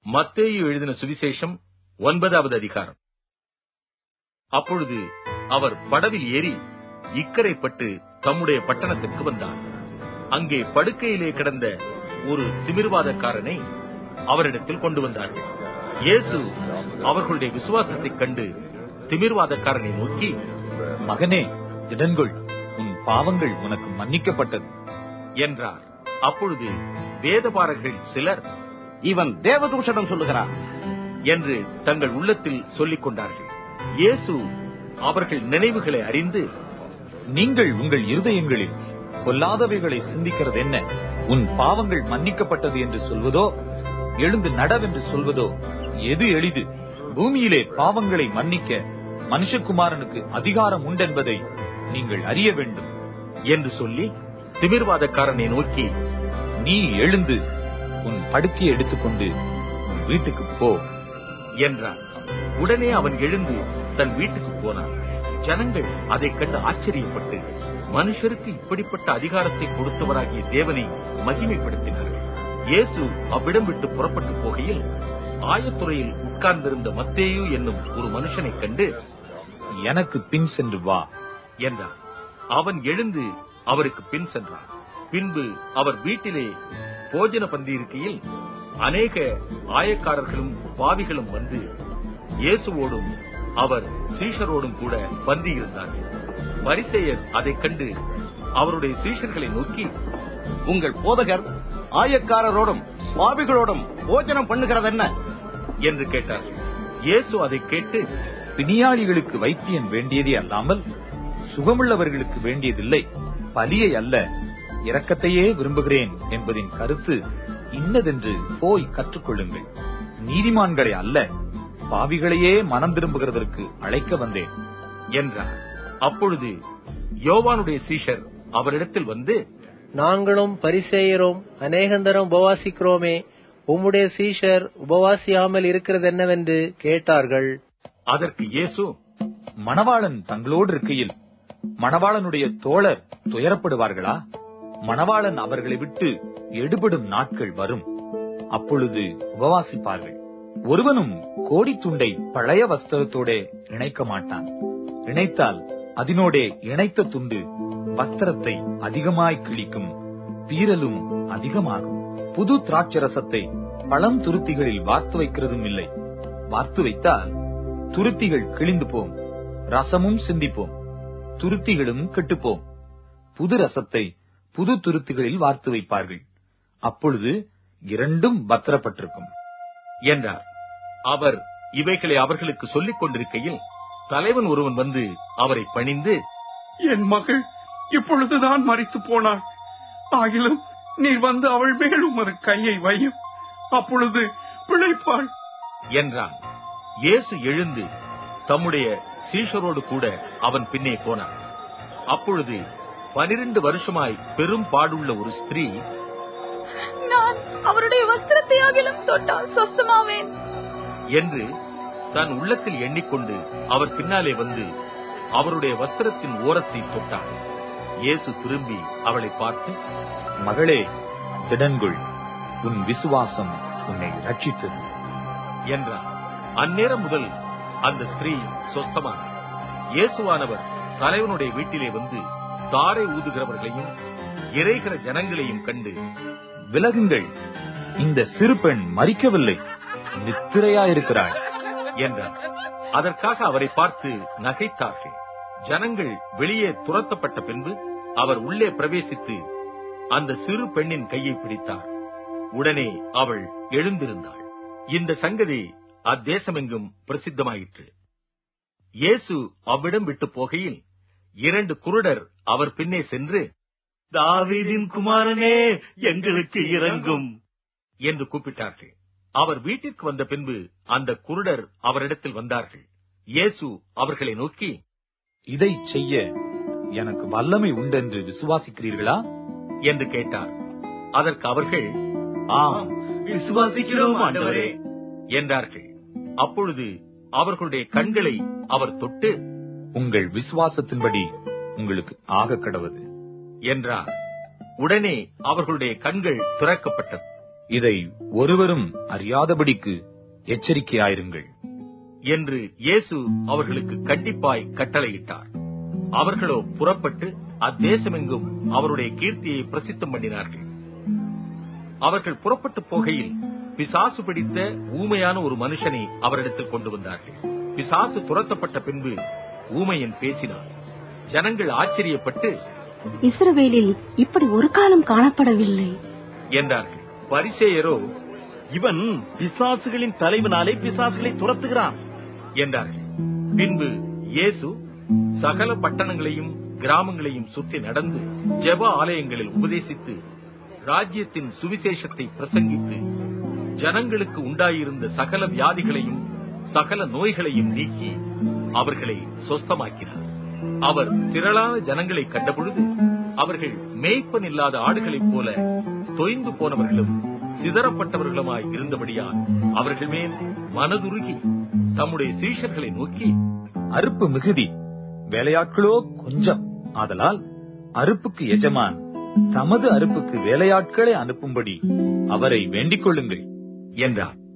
மத்தேயு எழுதின சுவிசேஷம் ஒன்பதாவது அதிகாரம் அப்பொழுது அவர் படவில் ஏறி இக்கரைப்பட்டு தம்முடைய பட்டணத்திற்கு வந்தார் அங்கே படுக்கையிலே கிடந்த ஒரு திமிர்வாதக்காரனை அவரிடத்தில் கொண்டு வந்தார்கள் இயேசு அவர்களுடைய விசுவாசத்தைக் கண்டு திமிர்வாதக்காரனை நோக்கி மகனே திடன்கொள் உன் பாவங்கள் உனக்கு மன்னிக்கப்பட்டது என்றார் அப்பொழுது வேதபாரகர்கள் சிலர் இவன் தேவதூஷணம் சொல்லுகிறான் என்று தங்கள் உள்ளத்தில் சொல்லிக் கொண்டார்கள் இயேசு அவர்கள் நினைவுகளை அறிந்து நீங்கள் உங்கள் இருதயங்களில் பொல்லாதவைகளை சிந்திக்கிறது என்ன உன் பாவங்கள் மன்னிக்கப்பட்டது என்று சொல்வதோ எழுந்து நடவென்று சொல்வதோ எது எளிது பூமியிலே பாவங்களை மன்னிக்க மனுஷகுமாரனுக்கு அதிகாரம் உண்டென்பதை நீங்கள் அறிய வேண்டும் என்று சொல்லி திமிர்வாதக்காரனை நோக்கி நீ எழுந்து உன் படுக்கையை எடுத்துக்கொண்டு உன் வீட்டுக்கு போ என்றார் உடனே அவன் எழுந்து தன் வீட்டுக்கு போனான் ஜனங்கள் அதைக் கண்டு ஆச்சரியப்பட்டு மனுஷருக்கு இப்படிப்பட்ட அதிகாரத்தை கொடுத்தவராகிய தேவனை மகிமைப்படுத்தினார்கள் இயேசு அவ்விடம் விட்டு புறப்பட்டு போகையில் ஆயத்துறையில் உட்கார்ந்திருந்த மத்தேயு என்னும் ஒரு மனுஷனைக் கண்டு எனக்கு பின் சென்று வா என்றார் அவன் எழுந்து அவருக்கு பின் சென்றான் பின்பு அவர் வீட்டிலே போஜன பந்தி இருக்கையில் அநேக ஆயக்காரர்களும் பாவிகளும் வந்து இயேசுவோடும் அவர் சீஷரோடும் கூட பந்தி இருந்தார்கள் பரிசேயர் அதைக் கண்டு அவருடைய சீஷர்களை நோக்கி உங்கள் போதகர் ஆயக்காரரோடும் பாவிகளோடும் போஜனம் பண்ணுகிறது என்ன என்று கேட்டார்கள் இயேசு அதைக் கேட்டு பிணியாளிகளுக்கு வைத்தியன் வேண்டியதே அல்லாமல் சுகமுள்ளவர்களுக்கு வேண்டியதில்லை பலியை அல்ல இரக்கத்தையே விரும்புகிறேன் என்பதின் கருத்து இன்னதென்று போய் கற்றுக்கொள்ளுங்கள் நீதிமான்களை அல்ல பாவிகளையே மனம் திரும்புகிறதற்கு அழைக்க வந்தேன் என்றார் அப்பொழுது யோவானுடைய சீஷர் அவரிடத்தில் வந்து நாங்களும் பரிசேயரும் அநேகந்தரம் உபவாசிக்கிறோமே உம்முடைய சீஷர் உபவாசியாமல் இருக்கிறது என்னவென்று கேட்டார்கள் அதற்கு இயேசு மணவாளன் தங்களோடு இருக்கையில் மணவாளனுடைய தோழர் துயரப்படுவார்களா மணவாளன் அவர்களை விட்டு எடுபடும் நாட்கள் வரும் அப்பொழுது உபவாசிப்பார்கள் ஒருவனும் கோடி துண்டை பழைய வஸ்திரத்தோட இணைக்க மாட்டான் இணைத்தால் அதனோடே இணைத்த துண்டு வஸ்திரத்தை அதிகமாய் கிழிக்கும் பீரலும் அதிகமாகும் புது திராட்சரசத்தை பழம் துருத்திகளில் வார்த்து வைக்கிறதும் இல்லை வார்த்து வைத்தால் துருத்திகள் கிழிந்து போம் ரசமும் சிந்திப்போம் துருத்திகளும் கெட்டுப்போம் புது ரசத்தை புது துருத்திகளில் வார்த்து வைப்பார்கள் அப்பொழுது இரண்டும் பத்திரப்பட்டிருக்கும் என்றார் அவர் இவைகளை அவர்களுக்கு சொல்லிக் கொண்டிருக்கையில் தலைவன் ஒருவன் வந்து அவரை பணிந்து என் மகள் இப்பொழுதுதான் மறித்து போனாள் ஆகிலும் நீர் வந்து அவள் மேல் உமது கையை வையும் அப்பொழுது பிழைப்பாள் என்றான் இயேசு எழுந்து தம்முடைய சீஷரோடு கூட அவன் பின்னே போனான் அப்பொழுது பனிரெண்டு வருஷமாய் பெரும் பாடுள்ள ஒரு ஸ்திரீ நான் அவருடைய வஸ்திரத்தை அகிலும் தொட்டால் சொஸ்தமாவேன் என்று தன் உள்ளத்தில் எண்ணிக்கொண்டு அவர் பின்னாலே வந்து அவருடைய வஸ்திரத்தின் ஓரத்தை தொட்டார் இயேசு திரும்பி அவளை பார்த்து மகளே திடன்கொள் உன் விசுவாசம் உன்னை ரட்சித்தது என்றார் அந்நேரம் முதல் அந்த ஸ்திரீ சொஸ்தமானார் இயேசுவானவர் தலைவனுடைய வீட்டிலே வந்து தாரை ஊதுகிறவர்களையும் இறைகிற ஜனங்களையும் கண்டு விலகுங்கள் இந்த சிறு பெண் மறிக்கவில்லை நித்திரையாயிருக்கிறாள் என்றார் அதற்காக அவரை பார்த்து நகைத்தார்கள் ஜனங்கள் வெளியே துரத்தப்பட்ட பின்பு அவர் உள்ளே பிரவேசித்து அந்த சிறு பெண்ணின் கையை பிடித்தார் உடனே அவள் எழுந்திருந்தாள் இந்த சங்கதி அத்தேசமெங்கும் பிரசித்தமாயிற்று இயேசு அவ்விடம் விட்டு போகையில் இரண்டு குருடர் அவர் பின்னே சென்று தாவீதின் குமாரனே எங்களுக்கு இறங்கும் என்று கூப்பிட்டார்கள் அவர் வீட்டிற்கு வந்த பின்பு அந்த குருடர் அவரிடத்தில் வந்தார்கள் இயேசு அவர்களை நோக்கி இதை செய்ய எனக்கு வல்லமை உண்டென்று விசுவாசிக்கிறீர்களா என்று கேட்டார் அதற்கு அவர்கள் ஆம் விசுவாசிக்கிறோம் ஆண்டவரே என்றார்கள் அப்பொழுது அவர்களுடைய கண்களை அவர் தொட்டு உங்கள் விசுவாசத்தின்படி உங்களுக்கு ஆக கடவது என்றார் உடனே அவர்களுடைய கண்கள் திறக்கப்பட்டது இதை ஒருவரும் அறியாதபடிக்கு எச்சரிக்கையாயிருங்கள் என்று இயேசு அவர்களுக்கு கண்டிப்பாய் கட்டளையிட்டார் அவர்களோ புறப்பட்டு அத்தேசமெங்கும் அவருடைய கீர்த்தியை பிரசித்தம் பண்ணினார்கள் அவர்கள் புறப்பட்டு போகையில் பிசாசு பிடித்த ஊமையான ஒரு மனுஷனை அவரிடத்தில் கொண்டு வந்தார்கள் பிசாசு துரத்தப்பட்ட பின்பு ஊமையன் பேசினார் ஜனங்கள் ஆச்சரியப்பட்டு இஸ்ரவேலில் இப்படி ஒரு காலம் காணப்படவில்லை என்றார்கள் பரிசேயரோ இவன் பிசாசுகளின் தலைவனாலே பிசாசுகளை துரத்துகிறான் என்றார்கள் பின்பு இயேசு சகல பட்டணங்களையும் கிராமங்களையும் சுற்றி நடந்து ஜெப ஆலயங்களில் உபதேசித்து ராஜ்யத்தின் சுவிசேஷத்தை பிரசங்கித்து ஜனங்களுக்கு உண்டாயிருந்த சகல வியாதிகளையும் சகல நோய்களையும் நீக்கி அவர்களை சொஸ்தமாக்கினார் அவர் திரளான ஜனங்களை கண்டபொழுது அவர்கள் மேய்ப்பன் இல்லாத ஆடுகளைப் போல தொய்ந்து போனவர்களும் சிதறப்பட்டவர்களுமாய் இருந்தபடியால் அவர்கள் மேல் மனதுருகி தம்முடைய சீஷர்களை நோக்கி அறுப்பு மிகுதி வேலையாட்களோ கொஞ்சம் ஆதலால் அறுப்புக்கு எஜமான் தமது அறுப்புக்கு வேலையாட்களை அனுப்பும்படி அவரை வேண்டிக் கொள்ளுங்கள் என்றார்